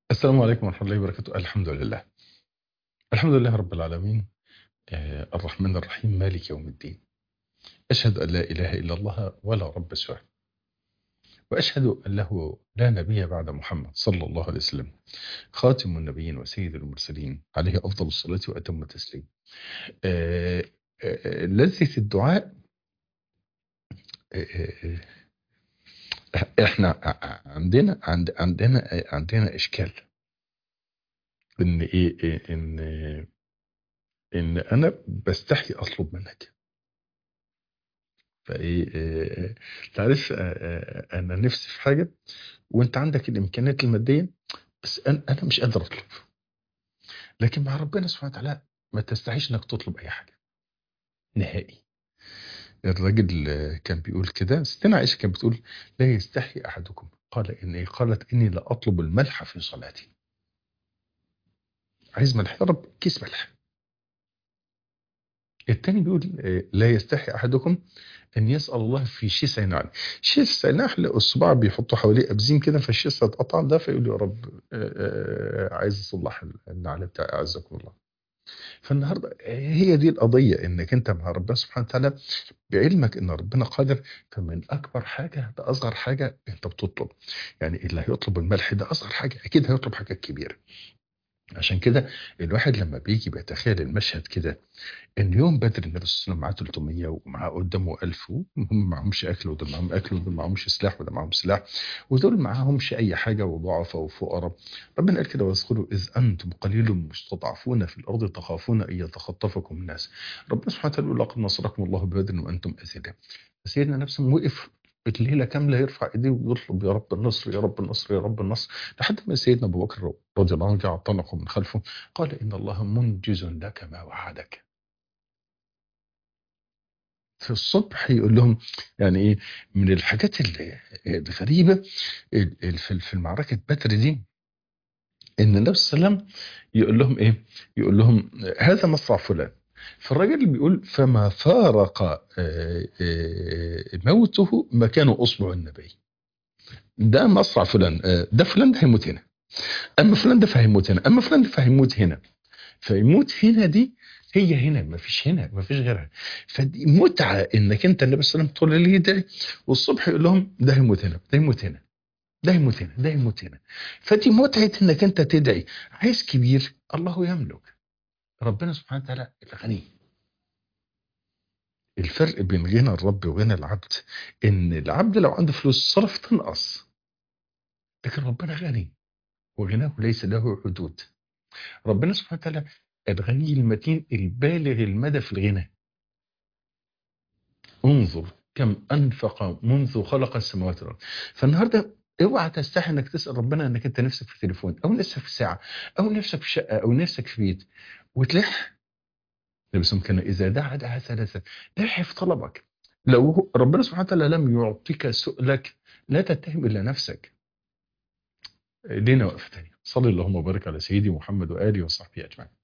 السلام عليكم ورحمة الله وبركاته الحمد لله الحمد لله رب العالمين آه، الرحمن الرحيم مالك يوم الدين أشهد أن لا إله إلا الله ولا رب سواه وأشهد أن له لا نبي بعد محمد صلى الله عليه وسلم خاتم النبيين وسيد المرسلين عليه أفضل الصلاة وأتم التسليم آه، آه، لذة الدعاء آه، آه، احنا عندنا عند عندنا عندنا اشكال ان ايه إيه، ان ان انا بستحي اطلب منك فايه إيه، تعرف آه، آه، انا نفسي في حاجه وانت عندك الامكانيات الماديه بس انا انا مش قادر اطلب لكن مع ربنا سبحانه وتعالى ما تستحيش انك تطلب اي حاجه نهائي الراجل آه، كان بيقول كده ستنا عائشه كانت بتقول لا يستحي احدكم قال اني قالت اني لا اطلب الملح في صلاتي عايز ملح يا رب كيس ملح التاني بيقول آه، لا يستحي احدكم ان يسال الله في شيء نعل شيء نحل الصباع بيحطوا حواليه ابزيم كده فالشيء اتقطع ده فيقول يا رب آه، آه، عايز اصلح النعل بتاعي اعزكم الله فالنهارده هي دي القضيه انك انت مع ربنا سبحانه وتعالى بعلمك ان ربنا قادر فمن اكبر حاجه ده اصغر حاجه انت بتطلب يعني اللي هيطلب الملح ده اصغر حاجه اكيد هيطلب حاجه كبيره عشان كده الواحد لما بيجي بيتخيل المشهد كده ان يوم بدر النبي صلى الله عليه وسلم معاه 300 ومعاه قدامه 1000 وهم معهمش اكل ودول معاهم اكل ودول معهمش سلاح وده معاهم سلاح ودول معاهمش اي حاجه وضعفاء وفقراء ربنا قال كده واذكروا اذ انتم قليل مستضعفون في الارض تخافون ان يتخطفكم الناس ربنا سبحانه وتعالى يقول لقد نصركم الله ببدر وانتم اذله سيدنا نفسه وقف الليله كامله يرفع ايديه ويطلب يا رب النصر يا رب النصر يا رب النصر لحد ما سيدنا ابو بكر رضي الله عنه جاء اعتنقه من خلفه قال ان الله منجز لك ما وعدك في الصبح يقول لهم يعني ايه من الحاجات ال- الغريبه ال- ال- في في المعركه بدر دي ان النبي صلى الله عليه وسلم يقول لهم ايه؟ يقول لهم هذا مصرع فلان فالراجل اللي بيقول فما فارق آه، آه، موته مكان اصبع النبي ده مصرع فلان آه، ده فلان ده هيموت هنا اما فلان ده فهيموت هنا اما فلان ده فهيموت هنا فيموت هنا دي هي هنا ما فيش هنا ما فيش غيرها فدي متعه انك انت النبي صلى الله عليه وسلم طول الليل يدعي والصبح يقول لهم ده هيموت هنا ده هيموت هنا ده يموت هنا ده يموت هنا فدي متعه انك انت تدعي عايز كبير الله يملك ربنا سبحانه وتعالى الغني الفرق بين غنى الرب وغنى العبد ان العبد لو عنده فلوس صرف تنقص لكن ربنا غني وغناه ليس له حدود ربنا سبحانه وتعالى الغني المتين البالغ المدى في الغنى انظر كم انفق منذ خلق السماوات والارض فالنهارده اوعى تستحي انك تسال ربنا انك انت نفسك في تليفون او نفسك في ساعه او نفسك في شقه او نفسك في بيت وتلح النبي صلى الله عليه وسلم كان اذا دعا دعا ثلاثه لح في طلبك لو ربنا سبحانه وتعالى لم يعطيك سؤلك لا تتهم الا نفسك لينا وقفه ثانيه صلي اللهم وبارك على سيدي محمد واله وصحبه اجمعين